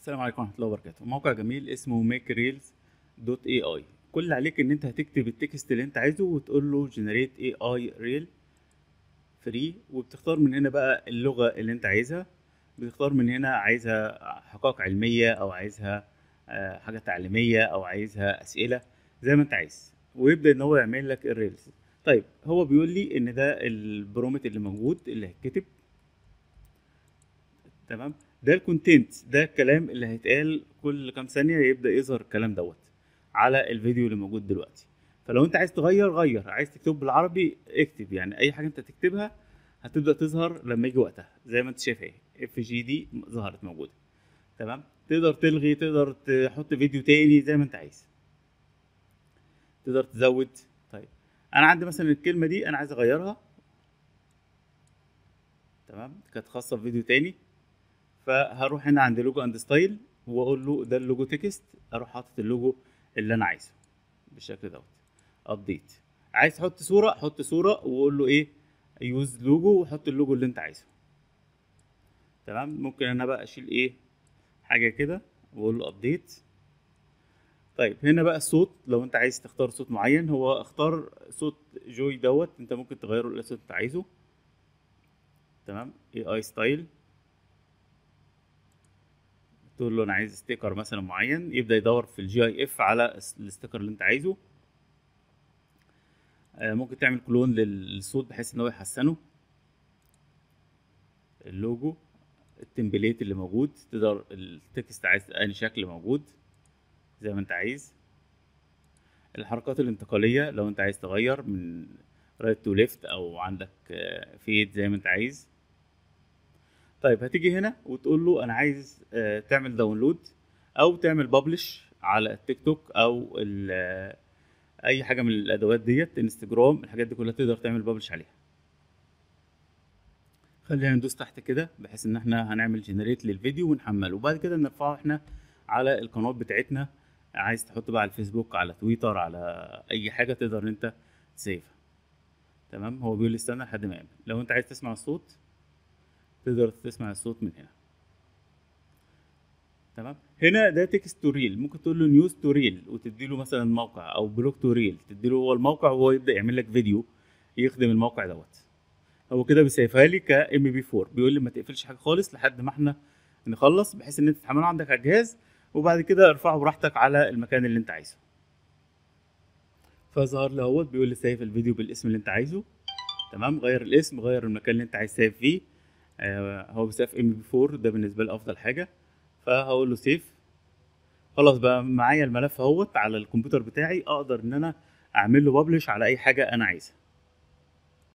السلام عليكم ورحمه الله وبركاته موقع جميل اسمه ميك ريلز دوت اي اي كل اللي عليك ان انت هتكتب التكست اللي انت عايزه وتقول له جنريت اي اي ريل فري وبتختار من هنا بقى اللغه اللي انت عايزها بتختار من هنا عايزها حقائق علميه او عايزها آه، حاجه تعليميه او عايزها اسئله زي ما انت عايز ويبدا ان هو يعمل لك الريلز طيب هو بيقول لي ان ده البرومت اللي موجود اللي هيتكتب تمام ده الكونتنت ده الكلام اللي هيتقال كل كام ثانيه يبدا يظهر الكلام دوت على الفيديو اللي موجود دلوقتي فلو انت عايز تغير غير عايز تكتب بالعربي اكتب يعني اي حاجه انت تكتبها هتبدا تظهر لما يجي وقتها زي ما انت شايف اهي اف جي دي ظهرت موجوده تمام تقدر تلغي تقدر تحط فيديو تاني زي ما انت عايز تقدر تزود طيب انا عندي مثلا الكلمه دي انا عايز اغيرها تمام كانت خاصه بفيديو تاني فهروح هنا عند لوجو اند ستايل واقول له ده اللوجو تكست اروح حاطط اللوجو اللي انا عايزه بالشكل دوت ابديت عايز تحط صوره حط صوره واقول له ايه يوز لوجو وحط اللوجو اللي انت عايزه تمام ممكن انا بقى اشيل ايه حاجه كده واقول له ابديت طيب هنا بقى الصوت لو انت عايز تختار صوت معين هو اختار صوت جوي دوت انت ممكن تغيره الصوت اللي انت عايزه تمام اي اي ستايل تقول له انا عايز ستيكر مثلا معين يبدا يدور في الجي اي اف على الستيكر اللي انت عايزه آه، ممكن تعمل كلون للصوت بحيث ان هو يحسنه اللوجو التمبليت اللي موجود تقدر التكست عايز اني شكل موجود زي ما انت عايز الحركات الانتقاليه لو انت عايز تغير من رايت تو ليفت او عندك فيد زي ما انت عايز طيب هتيجي هنا وتقول له انا عايز آه، تعمل داونلود او تعمل ببلش على التيك توك او ال- آه، اي حاجه من الادوات ديت انستجرام الحاجات دي كلها تقدر تعمل ببلش عليها خلينا ندوس تحت كده بحيث ان احنا هنعمل جنريت للفيديو ونحمله وبعد كده نرفعه احنا على القنوات بتاعتنا عايز تحطه بقى على الفيسبوك على تويتر على اي حاجه تقدر ان انت تسيفها تمام هو بيقول لي استنى لحد ما يعمل لو انت عايز تسمع الصوت تقدر تسمع الصوت من هنا تمام هنا ده تكست تو ريل ممكن تقول له نيوز تو ريل وتدي له مثلا موقع او بلوج تو ريل تدي له هو الموقع وهو يبدا يعمل لك فيديو يخدم الموقع دوت هو كده بيسيفها لي ك ام بي 4 بيقول لي ما تقفلش حاجه خالص لحد ما احنا نخلص بحيث ان انت تحمله عندك على الجهاز وبعد كده ارفعه براحتك على المكان اللي انت عايزه فظهر لي اهوت بيقول لي سيف الفيديو بالاسم اللي انت عايزه تمام غير الاسم غير المكان اللي انت عايز سيف فيه آه هو بيسيف ام بي 4 ده بالنسبه لي افضل حاجه فهقول له سيف خلاص بقى معايا الملف اهوت على الكمبيوتر بتاعي اقدر ان انا اعمل له ببلش على اي حاجه انا عايزها